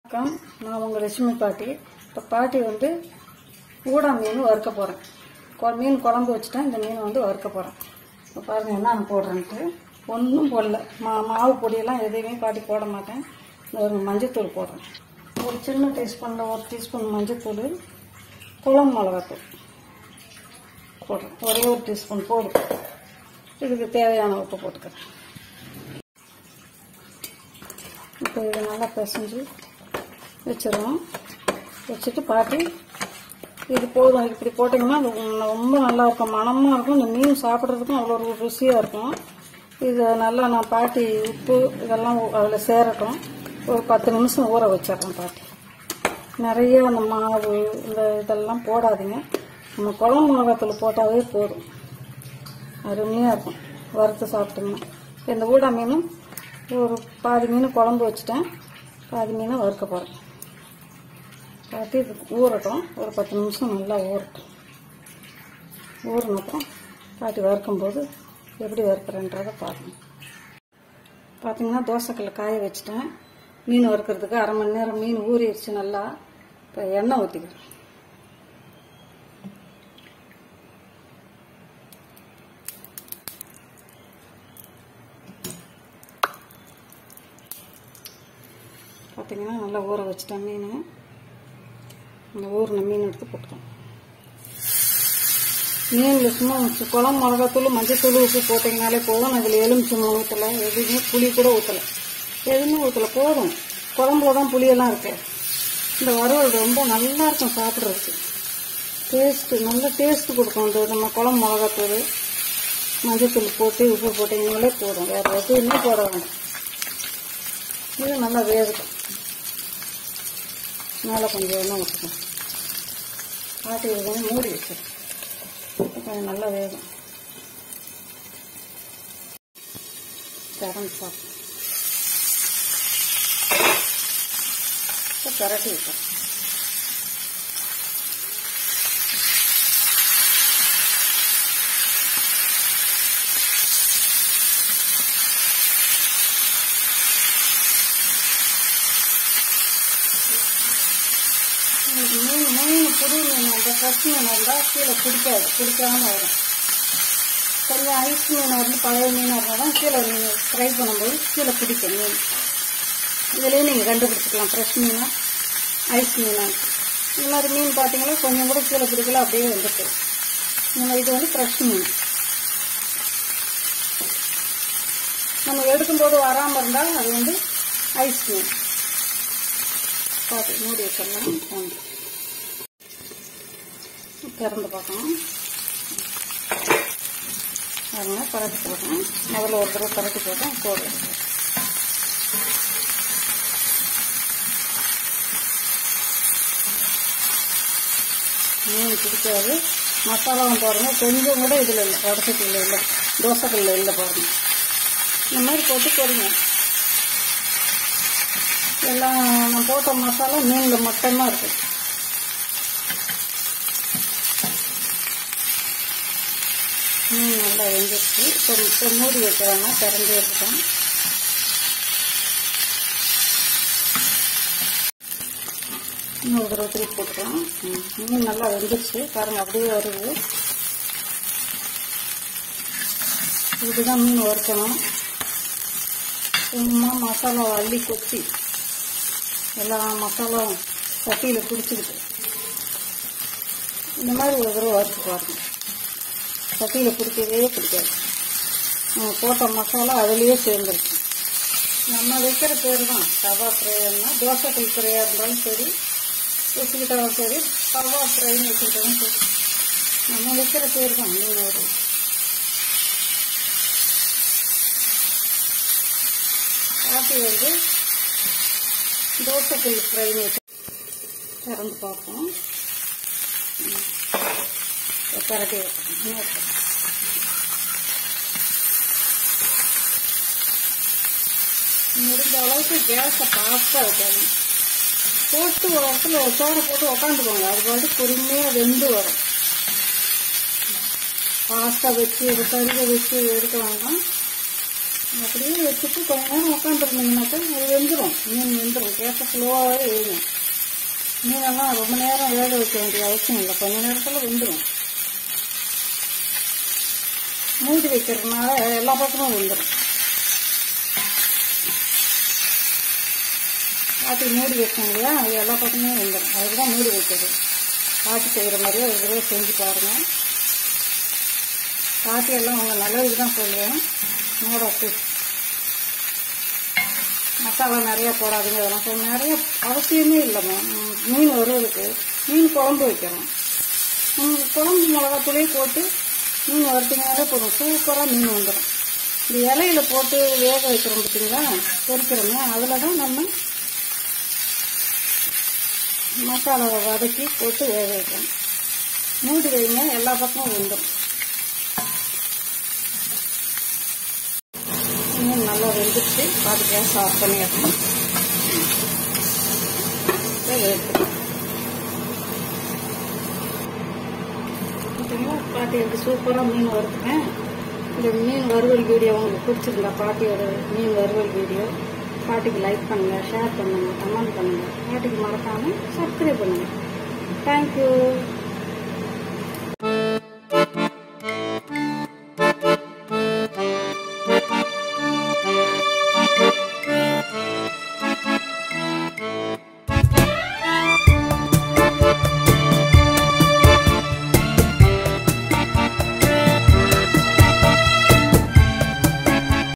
வணக்கம் நான் உங்கள் லட்சுமி பாட்டி இப்போ பாட்டி வந்து ஊடா மீன் வறுக்க போகிறேன் மீன் குழம்பு வச்சுட்டேன் இந்த மீன் வந்து வறுக்க போகிறேன் இப்போ பாருங்கள் என்னென்ன போடுறேன்ட்டு ஒன்றும் போடல மா மாவு பொடியெல்லாம் எதையுமே பாட்டி போட மாட்டேன் இந்த ஒரு மஞ்சத்தூள் போடுறேன் ஒரு சின்ன டீஸ்பூனில் ஒரு டீஸ்பூன் மஞ்சத்தூள் குழம்பு மிளகாத்தூள் போடுறேன் ஒரே ஒரு டீஸ்பூன் போடும் இதுக்கு தேவையான உப்பு போட்டுக்கிறேன் இப்போ இதை நல்லா பிசைஞ்சு வச்சிடணும் வச்சுட்டு பாட்டி இது போதும் இப்படி போட்டிங்கன்னா அது ரொம்ப நல்லா இருக்கும் மணமாக இருக்கும் இந்த மீன் சாப்பிட்றதுக்கும் அவ்வளோ ஒரு ருசியாக இருக்கும் இதை நல்லா நான் பாட்டி உப்பு இதெல்லாம் அதில் சேரட்டும் ஒரு பத்து நிமிஷம் ஊற வச்சிடுறேன் பாட்டி நிறைய அந்த மாவு இந்த இதெல்லாம் போடாதீங்க நம்ம குழம்பு மிளகாத்தூள் போட்டாவே போதும் அருமையாக இருக்கும் வறுத்து சாப்பிட்டோம்னா இந்த ஊடா மீனும் ஒரு பாதி மீன் குழம்பு வச்சுட்டேன் பாதி மீனை வறுக்க போகிறேன் காட்டி இது ஊறட்டும் ஒரு பத்து நிமிஷம் நல்லா ஊறட்டும் ஊறினப்புறம் பாட்டி வறுக்கும்போது எப்படி வறுக்கிறேன்றதை பாருங்கள் பார்த்தீங்கன்னா தோசைக்கல்ல காய வச்சுட்டேன் மீன் வறுக்கிறதுக்கு அரை மணி நேரம் மீன் ஊறிடுச்சு நல்லா இப்போ எண்ணெய் ஊற்றிக்கிறேன் பார்த்தீங்கன்னா நல்லா ஊற வச்சுட்டேன் மீன் இந்த ஊறின மீன் எடுத்து போட்டுக்கோங்க மீனில் சும்மா குளம் மிளகாத்தூள் மஞ்சத்தூள் உப்பு போட்டிங்கனாலே போதும் அதில் எலுமிச்சம்பழம் ஊற்றலை எதுவுமே புளி கூட ஊற்றலை எதுவுமே ஊற்றலை போதும் குழம்புல தான் புளியெல்லாம் இருக்கு இந்த வறுவல் ரொம்ப நல்லா இருக்கும் சாப்பிட்றதுக்கு டேஸ்ட்டு நல்ல டேஸ்ட்டு கொடுக்கும் இந்த நம்ம குளம் மிளகாத்தூள் மஞ்சத்தூள் போட்டு உப்பு போட்டிங்கனாலே போதும் வேறு எதுவுமே போட வேண்டாம் இது நல்லா வேகட்டும் மேலே கொஞ்சம் எண்ணெய் ஊற்றணும் ஆட்டி இது கொஞ்சம் மூடி வச்சிடும் கொஞ்சம் நல்லா வேகும் திறந்து சாப்பிடும் இப்போ திரட்டி வைக்கிறேன் உங்களுக்கு மீன் மீன் புது மீன் அந்த ஃப்ரெஷ் மீன் இருந்தால் கீழே பிடிக்காது பிடிக்காம வரும் கொஞ்சம் ஐஸ் மீன் வந்து பழைய மீனாக இருந்தால் தான் கீழே நீங்கள் ஃப்ரை பண்ணும்போது கீழே பிடிக்கும் மீன் இதுலேயே நீங்கள் கண்டுபிடிச்சிக்கலாம் ஃப்ரெஷ் மீனா ஐஸ் மீனா இந்த மாதிரி மீன் பார்த்தீங்கன்னா கொஞ்சம் கூட கீழே பிடிக்கல அப்படியே வந்துட்டு நம்ம இது வந்து ஃப்ரெஷ் மீன் நம்ம எடுக்கும்போது வராமல் இருந்தால் அது வந்து ஐஸ் மீன் பார்த்து மூடி வச்சிடலாம் வந்து திறந்து பார்க்கணும் பாருங்க பரட்டி போட்டேன் முதல்ல ஒரு தடவை பரட்டி போட்டேன் போடுறேன் மீன் பிடிக்காது மசாலாவும் பாருங்க கொஞ்சம் கூட இதில் இல்லை வடசட்டியில் இல்லை தோசைக்கல்ல இல்லை பாருங்க இந்த மாதிரி போட்டு போடுங்க எல்லாம் நான் போட்ட மசாலா மீனில் மட்டும்தான் இருக்கு மீன் நல்லா வெந்துருச்சு இப்போ இப்போ மூடி வைக்கிறாங்க திறந்தே இருக்கேன் இன்னொரு தடவை திருப்பி போட்டுக்கலாம் மீன் நல்லா வெந்துருச்சு பாருங்க அப்படியே வருது இதுதான் மீன் வறுக்கணும் சும்மா மசாலா அள்ளி கொத்தி எல்லா மசாலாவும் சட்டியில் பிடிச்சிக்கிட்டு இந்த மாதிரி ஒரு தடவை வறுத்து பாருங்க சட்டியில் பிடிக்கவே பிடிக்காது நம்ம போட்ட மசாலா அதுலேயே சேர்ந்துருக்கு நம்ம வைக்கிற பேர் தான் தவா ஃப்ரைன்னா தோசைக்கல் ஃப்ரையாக இருந்தாலும் சரி வச்சுக்கிட்டாலும் சரி தவா ஃப்ரைன்னு வச்சுக்கிட்டாலும் சரி நம்ம வைக்கிற பேர் தான் மீன் ஒரு காஃபி வந்து தோசைக்கல் ஃப்ரைன்னு வச்சு திறந்து பார்ப்போம் பரட்டி வைக்கணும் முடிஞ்ச அளவுக்கு கேஸை ஃபாஸ்ட்டாக வைக்கணும் போட்டு ஒரு இடத்துல சோறை போட்டு உக்காந்துக்கோங்க அது பாட்டு பொறுமையாக வெந்து வரும் ஃபாஸ்ட்டாக வச்சு இது கருக வச்சு எடுக்க வேண்டாம் அப்படியே வச்சுட்டு கொஞ்ச நேரம் உட்காந்துருந்தீங்கன்னாக்கா அது வெந்துடும் மீன் வெந்துடும் கேட்க ஸ்லோவாகவே வேகும் மீனெல்லாம் ரொம்ப நேரம் வேக வைக்க வேண்டிய அவசியம் இல்லை கொஞ்ச நேரத்தில் வெந்துடும் மூடி வைக்கிறதுனால எல்லா பக்கமும் வெந்துடும் பாட்டி மூடி வைக்கோங்க இல்லையா அது எல்லா பக்கமும் வெந்துடும் அதுக்கு தான் மூடி வைக்கிறது பாட்டி செய்கிற மாதிரியே ஒரு தடவை செஞ்சு பாருங்கள் பாட்டி எல்லாம் அவங்க நல்லதுக்கு தான் சொல்லுவேன் நோடாக்கு மசாலா நிறையா போடாதீங்க அதெல்லாம் சொல்ல நிறைய அவசியமே இல்லைம்மா ம், மீன் வறுவலுக்கு மீன் குழம்பு வைக்கிறோம் ம், குழம்பு மிளகாத்தூளே போட்டு மீன் வறுத்தீங்கனாலே போதும் சூப்பராக மீன் வந்துடும் இந்த இலையில போட்டு வேக வைக்கிறோம் பார்த்தீங்களா பொரிக்கிறோமே அதில் தான் நம்ம மசாலாவை வதக்கி போட்டு வேக வைக்கிறோம் மூடி வைங்க எல்லா பக்கமும் வெந்துடும் மீன் நல்லா வெந்துட்டு பாதி கேஸ் ஆஃப் பண்ணிடணும் பார்த்தீங்களா பாட்டி எப்படி சூப்பராக மீன் வறுத்துட்டேன் இந்த மீன் வறுவல் வீடியோ உங்களுக்கு பிடிச்சிருந்தா பாட்டியோட மீன் வறுவல் வீடியோ பாட்டிக்கு லைக் பண்ணுங்கள் ஷேர் பண்ணுங்கள் கமெண்ட் பண்ணுங்கள் பாட்டிக்கு மறக்காமல் சப்ஸ்கிரைப் பண்ணுங்கள் தேங்க்யூ